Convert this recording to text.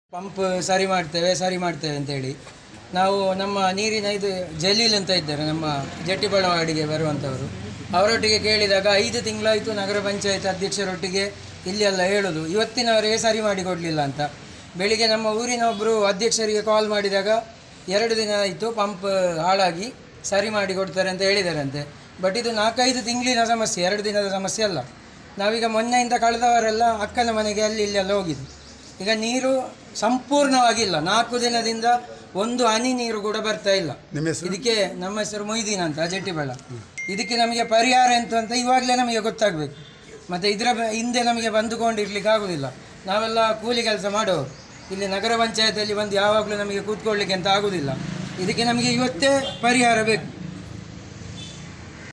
pump ಸರಿ ಮಾಡ್ತೇವೆ ಸರಿ ಮಾಡ್ತೇವೆ ಅಂತೇಳಿ ನಾವು ನಮ್ಮ ನೀರಿನ ಇದು ಜಲೀಲ್ ಅಂತ ಇದ್ದಾರೆ ನಮ್ಮ ಜಟ್ಟಿಬಳವಾಡಿಗೆ ಬರುವಂಥವರು ಅವರೊಟ್ಟಿಗೆ ಕೇಳಿದಾಗ ಐದು ತಿಂಗಳಾಯಿತು ನಗರ ಪಂಚಾಯತ್ ಅಧ್ಯಕ್ಷರೊಟ್ಟಿಗೆ ಇಲ್ಲಿ ಎಲ್ಲ ಹೇಳೋದು ಇವತ್ತಿನವರೆಗೆ ಸರಿ ಮಾಡಿ ಕೊಡಲಿಲ್ಲ ಅಂತ ಬೆಳಿಗ್ಗೆ ನಮ್ಮ ಊರಿನ ಒಬ್ಬರು ಅಧ್ಯಕ್ಷರಿಗೆ ಕಾಲ್ ಮಾಡಿದಾಗ ಎರಡು ದಿನ ಆಯಿತು ಪಂಪ್ ಹಾಳಾಗಿ ಸರಿ ಮಾಡಿ ಕೊಡ್ತಾರೆ ಅಂತ ಹೇಳಿದಾರಂತೆ ಬಟ್ ಇದು ನಾಲ್ಕೈದು ತಿಂಗಳಿನ ಸಮಸ್ಯೆ ಎರಡು ದಿನದ ಸಮಸ್ಯೆ ಅಲ್ಲ ನಾವೀಗ ಮೊನ್ನೆಯಿಂದ ಕಳೆದವರೆಲ್ಲ ಅಕ್ಕನ ಮನೆಗೆ ಅಲ್ಲಿ ಇಲ್ಲೆಲ್ಲ ಹೋಗಿದ್ದು ಈಗ ನೀರು ಸಂಪೂರ್ಣವಾಗಿಲ್ಲ ನಾಲ್ಕು ದಿನದಿಂದ ಒಂದು ಹನಿ ನೀರು ಕೂಡ ಬರ್ತಾ ಇಲ್ಲ ನಿಮ್ಮ ಹೆಸರು ಇದಕ್ಕೆ ನಮ್ಮ ಹೆಸರು ಮೊಯ್ದೀನ್ ಅಂತ ಜಟ್ಟಿಬಳ ಇದಕ್ಕೆ ನಮಗೆ ಪರಿಹಾರ ಎಂತ ಅಂತ ಇವಾಗಲೇ ನಮಗೆ ಗೊತ್ತಾಗಬೇಕು ಮತ್ತು ಇದರ ಬ- ಹಿಂದೆ ನಮಗೆ ಬಂದುಕೊಂಡಿರ್ಲಿಕ್ಕೆ ಆಗೋದಿಲ್ಲ ನಾವೆಲ್ಲ ಕೂಲಿ ಕೆಲಸ ಮಾಡೋರು ಇಲ್ಲಿ ನಗರ ಪಂಚಾಯತಲ್ಲಿ ಬಂದು ಯಾವಾಗಲೂ ನಮಗೆ ಕೂತ್ಕೊಳ್ಳಿಕ್ಕೆ ಅಂತ ಆಗೋದಿಲ್ಲ ಇದಕ್ಕೆ ನಮಗೆ ಇವತ್ತೇ ಪರಿಹಾರ ಬೇಕು